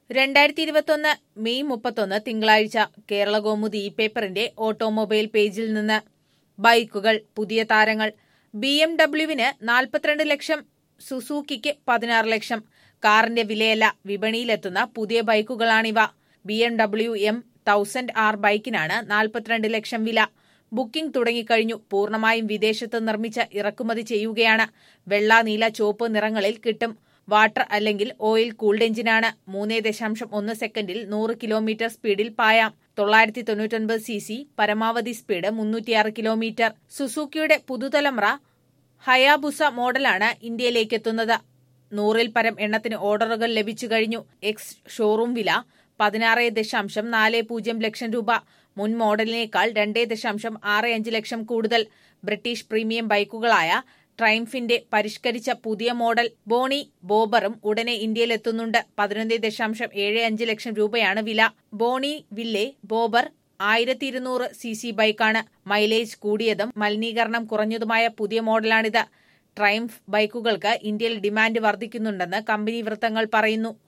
രണ്ടായിരത്തി ഇരുപത്തൊന്ന് മെയ് മുപ്പത്തൊന്ന് തിങ്കളാഴ്ച കേരള കൗമുദി ഈ പേപ്പറിന്റെ ഓട്ടോമൊബൈൽ പേജിൽ നിന്ന് ബൈക്കുകൾ പുതിയ താരങ്ങൾ ബി എം ഡബ്ല്യുവിന് നാൽപ്പത്തിരണ്ട് ലക്ഷം സുസൂക്കിക്ക് പതിനാറ് ലക്ഷം കാറിന്റെ വിലയല്ല വിപണിയിലെത്തുന്ന പുതിയ ബൈക്കുകളാണിവ B M W M thousand R ബൈക്കിനാണ് നാൽപ്പത്തിരണ്ട് ലക്ഷം വില ബുക്കിംഗ് തുടങ്ങിക്കഴിഞ്ഞു പൂർണ്ണമായും വിദേശത്ത് നിർമ്മിച്ച് ഇറക്കുമതി ചെയ്യുകയാണ് വെള്ള നീല ചുവപ്പ് നിറങ്ങളിൽ കിട്ടും വാട്ടർ അല്ലെങ്കിൽ ഓയിൽ കൂൾഡ് എഞ്ചിനാണ് മൂന്ന് ദശാംശം ഒന്ന് സെക്കൻഡിൽ നൂറ് കിലോമീറ്റർ സ്പീഡിൽ പായാം തൊള്ളായിരത്തി തൊണ്ണൂറ്റൊൻപത് സി സി പരമാവധി സ്പീഡ് മുന്നൂറ്റിയാറ് കിലോമീറ്റർ സുസുക്കിയുടെ പുതുതലമുറ ഹയാബുസ മോഡലാണ് ഇന്ത്യയിലേക്ക് എത്തുന്നത് നൂറിൽ പരം എണ്ണത്തിന് ഓർഡറുകൾ ലഭിച്ചു കഴിഞ്ഞു എക്സ് ഷോറൂം വില പതിനാറ് ദശാംശം നാല് പൂജ്യം ലക്ഷം രൂപ മുൻ മോഡലിനേക്കാൾ രണ്ട് ദശാംശം ആറ് അഞ്ച് ലക്ഷം കൂടുതൽ ബ്രിട്ടീഷ് പ്രീമിയം ബൈക്കുകളായ ട്രൈംഫിന്റെ പരിഷ്കരിച്ച പുതിയ മോഡൽ ബോണി ബോബറും ഉടനെ ഇന്ത്യയിലെത്തുന്നുണ്ട് പതിനൊന്ന് ദശാംശം ഏഴ് അഞ്ച് ലക്ഷം രൂപയാണ് വില ബോണി വില്ലെ ബോബർ ആയിരത്തി ഇരുന്നൂറ് സി സി ബൈക്കാണ് മൈലേജ് കൂടിയതും മലിനീകരണം കുറഞ്ഞതുമായ പുതിയ മോഡലാണിത് ട്രൈംഫ് ബൈക്കുകൾക്ക് ഇന്ത്യയിൽ ഡിമാൻഡ് വർദ്ധിക്കുന്നുണ്ടെന്ന് കമ്പനി വൃത്തങ്ങൾ പറയുന്നു